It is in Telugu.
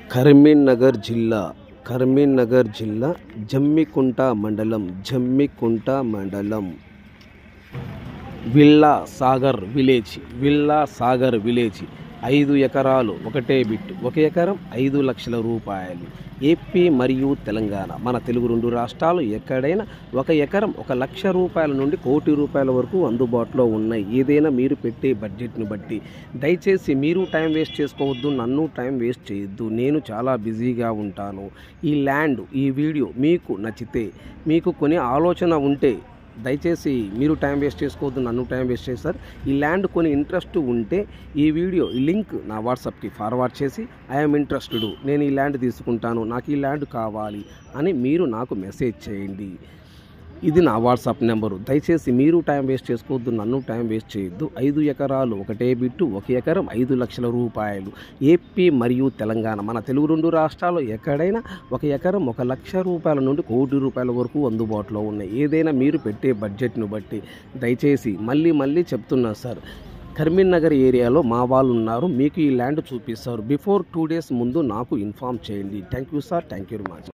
కరీంనగర్ జిల్లా కరీంనగర్ జిల్లా జమ్మికుంట మండలం జమ్మికుంట మండలం విల్లా సాగర్ విలేజ్ విల్లా సాగర్ విలేజ్ ఐదు ఎకరాలు ఒకటే బిట్ ఒక ఎకరం ఐదు లక్షల రూపాయలు ఏపీ మరియు తెలంగాణ మన తెలుగు రెండు రాష్ట్రాలు ఎక్కడైనా ఒక ఎకరం ఒక లక్ష రూపాయల నుండి కోటి రూపాయల వరకు అందుబాటులో ఉన్నాయి ఏదైనా మీరు పెట్టే బడ్జెట్ని బట్టి దయచేసి మీరు టైం వేస్ట్ చేసుకోవద్దు నన్ను టైం వేస్ట్ చేయొద్దు నేను చాలా బిజీగా ఉంటాను ఈ ల్యాండ్ ఈ వీడియో మీకు నచ్చితే మీకు కొన్ని ఆలోచన ఉంటే దయచేసి మీరు టైం వేస్ట్ చేసుకోవద్దు నన్ను టైం వేస్ట్ చేస్తారు ఈ ల్యాండ్ కొని ఇంట్రెస్ట్ ఉంటే ఈ వీడియో ఈ లింక్ నా వాట్సాప్కి ఫార్వర్డ్ చేసి ఐఎమ్ ఇంట్రెస్టెడ్ నేను ఈ ల్యాండ్ తీసుకుంటాను నాకు ఈ ల్యాండ్ కావాలి అని మీరు నాకు మెసేజ్ చేయండి ఇది నా వాట్సాప్ నెంబరు దయచేసి మీరు టైం వేస్ట్ చేసుకోవద్దు నన్ను టైం వేస్ట్ చేయొద్దు ఐదు ఎకరాలు ఒకటే బిట్టు ఒక ఎకరం ఐదు లక్షల రూపాయలు ఏపీ మరియు తెలంగాణ మన తెలుగు రెండు రాష్ట్రాలు ఎక్కడైనా ఒక ఎకరం ఒక లక్ష రూపాయల నుండి కోటి రూపాయల వరకు అందుబాటులో ఉన్నాయి ఏదైనా మీరు పెట్టే బడ్జెట్ను బట్టి దయచేసి మళ్ళీ మళ్ళీ చెప్తున్నా సార్ కరీంనగర్ ఏరియాలో మా వాళ్ళు ఉన్నారు మీకు ఈ ల్యాండ్ చూపిస్తారు బిఫోర్ టూ డేస్ ముందు నాకు ఇన్ఫామ్ చేయండి thank you sir thank you very much